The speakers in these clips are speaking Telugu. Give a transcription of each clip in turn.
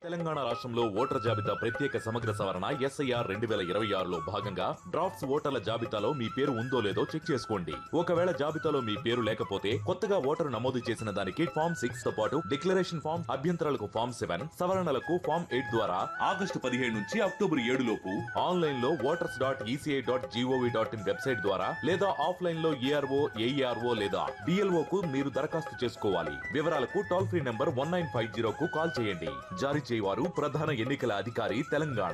తెలంగాణ రాష్ట్రంలో ఓటర్ జాబితా ప్రత్యేక సమగ్ర సవరణ ఎస్ఐఆర్ రెండు వేల ఇరవై ఆరులో భాగంగా డ్రాఫ్ట్స్ ఓటర్ల జాబితాలో మీ పేరు ఉందో లేదో చెక్ చేసుకోండి ఒకవేళ జాబితాలో మీ పేరు లేకపోతే కొత్తగా ఓటరు నమోదు చేసిన దానికి ఫామ్ సిక్స్ తో పాటు డిక్లరేషన్ ఫామ్ అభ్యంతరాలకు ఫామ్ సెవెన్ సవరణలకు ఫామ్ ఎయిట్ ద్వారా ఆగస్టు పదిహేడు నుంచి అక్టోబర్ ఏడు లోపు ఆన్లైన్ లో voters dot ECI dot GOV dot in website ద్వారా లేదా ఆఫ్లైన్ లో ఏఆర్ఓ ఏఈఆర్ఓ లేదా డిఎల్ఓ కు మీరు దరఖాస్తు చేసుకోవాలి వివరాలకు toll free number one nine five zero కు కాల్ చేయండి జారీ చేయవారు ప్రధాన ఎన్నికల అధికారి తెలంగాణ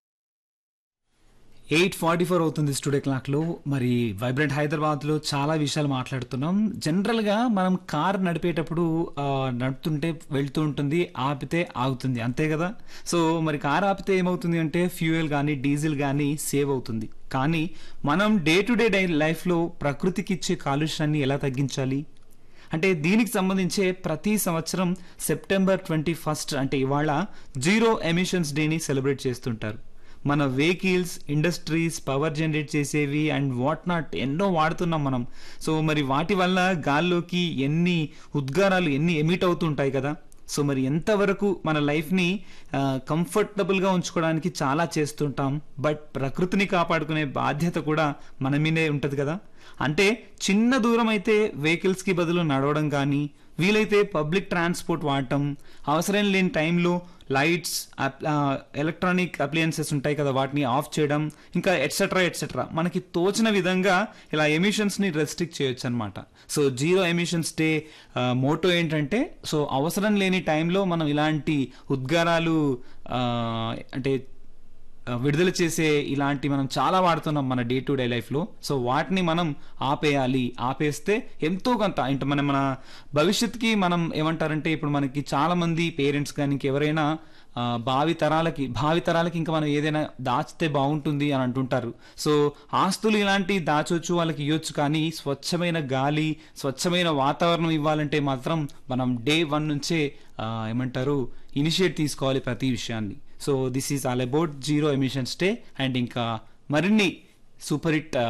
ఎయిట్ ఫార్టీ ఫోర్ అవుతుంది స్టూడియో క్లాక్లో మరి వైబ్రెంట్ హైదరాబాద్లో చాలా విషయాలు మాట్లాడుతున్నాం జనరల్గా మనం కార్ నడిపేటప్పుడు ఆ, నడుపుతుంటే వెళ్తూ ఉంటుంది ఆపితే ఆగుతుంది అంతే కదా సో మరి కార్ ఆపితే ఏమవుతుంది అంటే ఫ్యూయల్ కానీ డీజిల్ కానీ సేవ్ అవుతుంది కానీ మనం డే టు డే డై లైఫ్లో ప్రకృతికి ఇచ్చే కాలుష్యాన్ని ఎలా తగ్గించాలి అంటే దీనికి సంబంధించే ప్రతి సంవత్సరం సెప్టెంబర్ ట్వంటీ ఫస్ట్ అంటే ఇవాళ జీరో ఎమిషన్స్ డేని సెలబ్రేట్ చేస్తుంటారు మన వెహికల్స్ ఇండస్ట్రీస్ పవర్ జనరేట్ చేసేవి అండ్ వాట్ నాట్ ఎన్నో వాడుతున్నాం మనం సో మరి వాటి వల్ల గాల్లోకి ఎన్ని ఉద్గారాలు ఎన్ని ఎమిట్ అవుతుంటాయి కదా సో మరి ఎంతవరకు మన లైఫ్ని కంఫర్టబుల్గా ఉంచుకోవడానికి చాలా చేస్తుంటాం బట్ ప్రకృతిని కాపాడుకునే బాధ్యత కూడా మన మీదే ఉంటుంది కదా అంటే చిన్న దూరం అయితే వెహికల్స్కి బదులు నడవడం కానీ వీలైతే పబ్లిక్ ట్రాన్స్పోర్ట్ వాడటం అవసరం లేని టైంలో లైట్స్ ఎలక్ట్రానిక్ అప్లియన్సెస్ ఉంటాయి కదా వాటిని ఆఫ్ చేయడం ఇంకా ఎట్సెట్రా ఎట్సెట్రా మనకి తోచిన విధంగా ఇలా ఎమిషన్స్ని రెస్ట్రిక్ట్ చేయొచ్చు అనమాట so zero emissions day motto ఏంటంటే సో అవసరం లేని టైంలో మనం ఇలాంటి ఉద్గారాలు ఆ, అంటే ఆ, విడుదల చేసే ఇలాంటి మనం చాలా వాడుతున్నాం మన డే టు డే లైఫ్లో సో వాటిని మనం ఆపేయాలి ఆపేస్తే ఎంతో కొంత అంటే మన మన భవిష్యత్తుకి మనం ఏమంటారంటే ఇప్పుడు మనకి చాలా మంది పేరెంట్స్ కానీ ఇంకెవరైనా ఆ, భావి తరాలకి భావి తరాలకి ఇంకా మనం ఏదైనా దాచితే బాగుంటుంది అని అంటుంటారు సో ఆస్తులు ఇలాంటి దాచొచ్చు వాళ్ళకి ఇవ్వచ్చు కానీ స్వచ్ఛమైన గాలి స్వచ్ఛమైన వాతావరణం ఇవ్వాలంటే మాత్రం మనం డే వన్ నుంచే ఆ, ఏమంటారు ఇనిషియేట్ తీసుకోవాలి ప్రతి విషయాన్ని so this is all about zero emissions day and ఇంకా మరిన్ని సూపర్ హిట్